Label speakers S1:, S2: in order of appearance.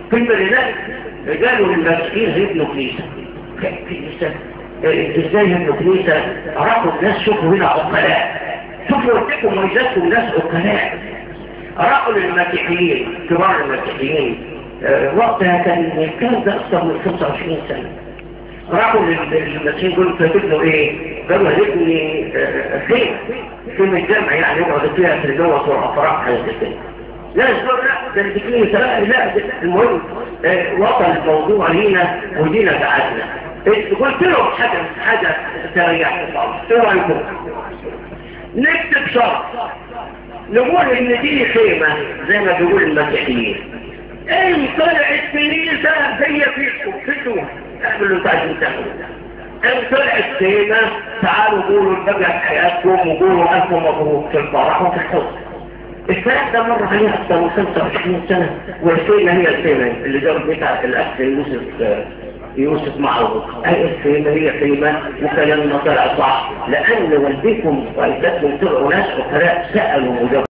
S1: كلمة لذلك قالوا للمسيحيين هيبنوا كنيسة كنيسة ازاي هيبنوا كنيسة أراكم الناس شوفوا هنا عقلاء شوفوا وردكم ويزاتكم ناس عقلاء أراكم للمسيحيين كبار المسيحيين آه، وقتها كان كان ده أكثر من 25 سنة راحوا للمسيحيين دول فتبنوا ايه؟ قالوا هنبني آه، خيمة خيمة الجامعة يعني يقعدوا فيها في الجوة والأفراح حاجة كده لا الزور لا ده الاثنين ثلاثة لا المهم آه، وصل الموضوع هنا ودينا بعدنا قلت لهم حاجة حاجة تريح ايه رايكم؟ نكتب شرط نقول ان دي خيمة زي ما بيقول المسيحيين ان طلعت كنيسة هي فيكم فيكم اعملوا انتوا عايزين تعملوا ان طلعت خيمة تعالوا قولوا بقى حياتكم وقولوا الف مبروك في الفرح وفي الحزن الفرح ده مر عليها اكثر من 25 سنة والخيمة هي الخيمة اللي جاب بتاع الاخ يوسف يوسف معه اي الخيمة هي خيمة وكلامنا طلع صح لان والديكم والدتكم طلعوا ناس وكلاء سألوا مجرد